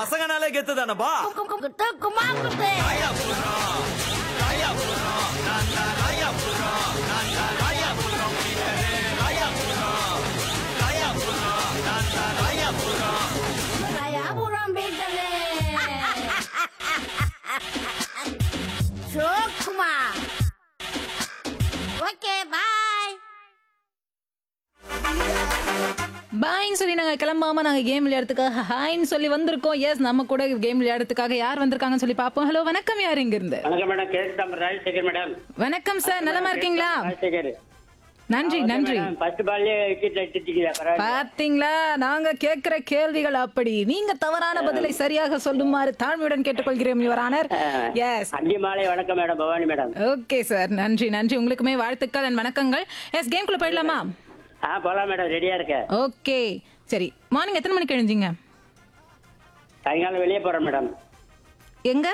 பசங்கனாலே கெத்து தானப்பா குத்து குமா குத்து ராயாபுரம் பீட்டலே சோக்குமா ஓகே பாய் பாய்ன்னு சொல்லி நாங்க கிளம்பாம நாங்க கேம் விளையாடுறதுக்காக ஹாய்ன்னு சொல்லி வந்திருக்கோம் எஸ் நம்ம கூட கேம் விளையாடுறதுக்காக யார் வந்திருக்காங்கன்னு சொல்லி பார்ப்போம் ஹலோ வணக்கம் யார் இங்க இருந்து வணக்கம் madam case number Rajasekar madam வணக்கம் சார் நலமா இருக்கீங்களா ராஜசேகர் நன்றி நன்றி ஃபர்ஸ்ட் பால்லே விக்கெட் அடிச்சிட்டீங்க பரவாயில்ல பாத்தீங்களா நாங்க கேக்குற கேள்விகள் அப்படி நீங்க தவறான பதிலை சரியாக சொல்லுமாறு தாழ்மையுடன் கேட்டுக்கொள்கிறேன் யுவர் ஆனர் எஸ் அந்தி மாலை வணக்கம் madam Bhavani madam okay sir நன்றி நன்றி உங்களுக்குமே வாழ்த்துக்கள் and வணக்கங்கள் எஸ் கேம்குள்ள போயிடலாமா ஆ போலாம் மேடம் ரெடியா இருக்கேன் ஓகே சரி மார்னிங் எத்தனை மணிக்கு எழுந்தீங்க சாயங்காலம் வெளியே போறேன் மேடம் எங்க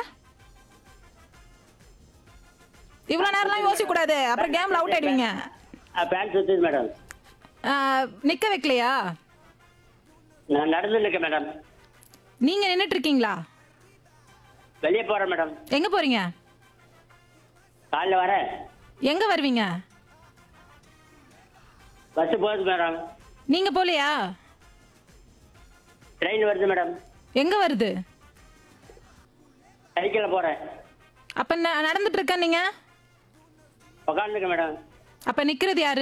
இவ்வளவு நேரம்லாம் யோசிக்க கூடாது அப்புறம் கேம்ல அவுட் ஆயிடுவீங்க பேண்ட் சுத்துது மேடம் ஆ, நிக்க வைக்கலையா நான் நடந்து இருக்கேன் மேடம் நீங்க நின்னுட்டு இருக்கீங்களா வெளியே போறேன் மேடம் எங்க போறீங்க காலைல வரேன் எங்க வருவீங்க பஸ் போகுது மேடம் நீங்க போலையா ட்ரெயின் வருது மேடம் எங்க வருது சைக்கிளில் போறேன் அப்ப ந- நடந்துட்டு இருக்க நீங்க உக்காந்துருக்கேன் மேடம் அப்ப நிக்கிறது யாரு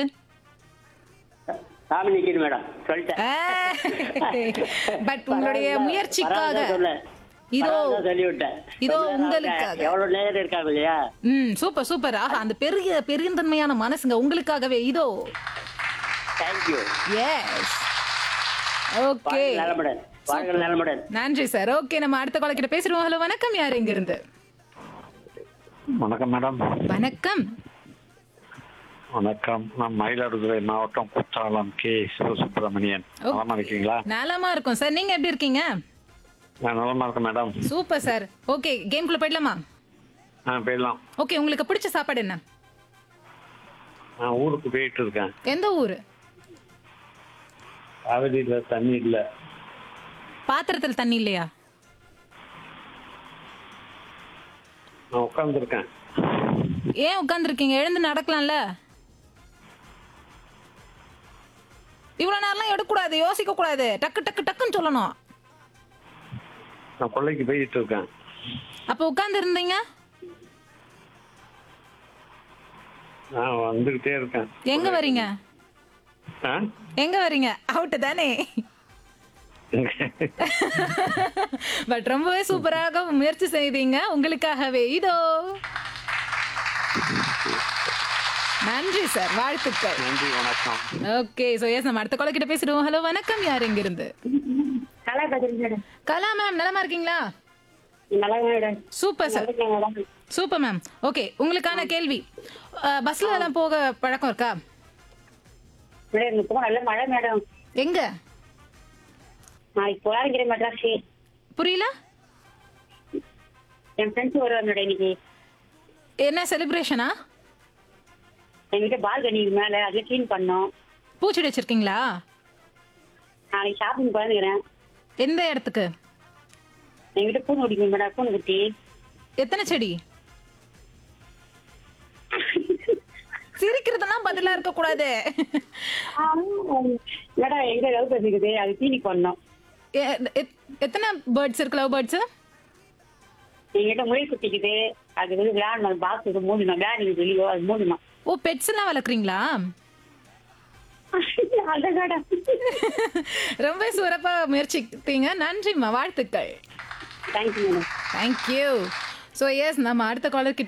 சாமி நிக்குது மேடம் சொல்லிட்டேன் பட் உங்களுடைய பரவாயில்ல, முயற்சிக்காக பரவாயில்ல சொன்னேன். இதோ பரவாயில்ல சொல்லிவிட்டேன் இதோ ரொம்ப நேரம் உங்களுக்காக. ஆகுது. எவ்வளவு நேரம் இருக்காங்க இல்லையா ம் சூப்பர் சூப்பர் ஆஹா அந்த பெரிய பெருந்தன்மையான மனசுங்க உங்களுக்காகவே இதோ தேங்க்யூ எஸ் ஓகே நலமுடன் வாழ்கள் நலமுடன் நன்றி சார் ஓகே நம்ம அடுத்த கால கிட்ட பேசிடுவோம் ஹலோ வணக்கம் யார் இங்க இருந்து வணக்கம் மேடம் வணக்கம் வணக்கம் நான் மயிலாடுதுறை மாவட்டம் குற்றாலம் கே சிவசுப்பிரமணியன் ஓ. நலமா இருக்கீங்களா நலமா இருக்கும் சார் நீங்க எப்படி இருக்கீங்க நான் நலமா இருக்கேன் மேடம் சூப்பர் சார் ஓகே கேம்குள்ள போயிடலாமா ஆ போயிடலாம் ஓகே உங்களுக்கு பிடிச்ச சாப்பாடு என்ன நான் ஊருக்கு போயிட்டு இருக்கேன் எந்த ஊரு காவிரியில தண்ணி இல்ல பாத்திரத்தில் தண்ணி இல்லையா நான் உட்காந்துருக்கேன் ஏன் உட்காந்துருக்கீங்க எழுந்து நடக்கலாம்ல இவ்வளவு நேரம்லாம் எடுக்கக்கூடாது யோசிக்க கூடாது டக்கு டக்கு டக்குன்னு சொல்லணும் நான் கொள்ளைக்கு போயிட்டு இருக்கேன் அப்ப உட்கார்ந்து இருந்தீங்க நான் வந்துகிட்டே இருக்கேன் எங்க வரீங்க ஆ? எங்க வரீங்க அவுட் தானே பட் ரொம்பவே சூப்பராக முயற்சி செய்தீங்க உங்களுக்காகவே இதோ நன்றி சார் வாழ்த்துக்கள் நன்றி வணக்கம் ஓகே சோ எஸ் நம்ம அடுத்த கொலை கிட்ட பேசிடுவோம் ஹலோ வணக்கம் யார் எங்க இருந்து கலா பதில் மேடம் கலா மேம் நலமா இருக்கீங்களா நல்லா madam super sir madam super ma'am okay உங்களுக்கான கேள்வி அஹ், பஸ்ல எல்லாம் போக பழக்கம் இருக்கா மேடம் இப்போ நல்ல மழை மேடம் எங்க நான் இப்போ இருக்கிறேன் மெட்ராஸி புரியல என் ஃப்ரெண்ட்ஸ் வருவாங்க மேடம் இன்னைக்கு என்ன செலிப்ரேஷனா என்கிட்ட பால்கனி மேலே அதில் க்ளீன் பண்ணோம் பூச்செடி வச்சிருக்கீங்களா நாளைக்கு ஷாப்பிங் போயிருக்கிறேன் எந்த இடத்துக்கு என்கிட்ட பூன் குடிக்கும் மேடம் பூன் குட்டி எத்தனை செடி சிரிக்கிறதெல்லாம் பதிலா இருக்க கூடாது மேடம் எங்க லவ் இருக்குது அது தீனி பண்ணோம் எத்தனை பேர்ட்ஸ் இருக்கு லவ் பேர்ட்ஸ் என்கிட்ட முயல் குட்டிக்குது அது வந்து விளையாடணும் பாக்ஸுக்கு மூணுமா விளையாடுங்க வெளியோ அது மூணுமா ஓ பெட்ஸ் எல்லாம் வளர்க்குறீங்களா அதான் மேடம் ரொம்ப சிறப்பா முயற்சித்தீங்க நன்றிம்மா வாழ்த்துக்கள் thank you madam thank you so yes நம்ம அடுத்த காலர் கிட்ட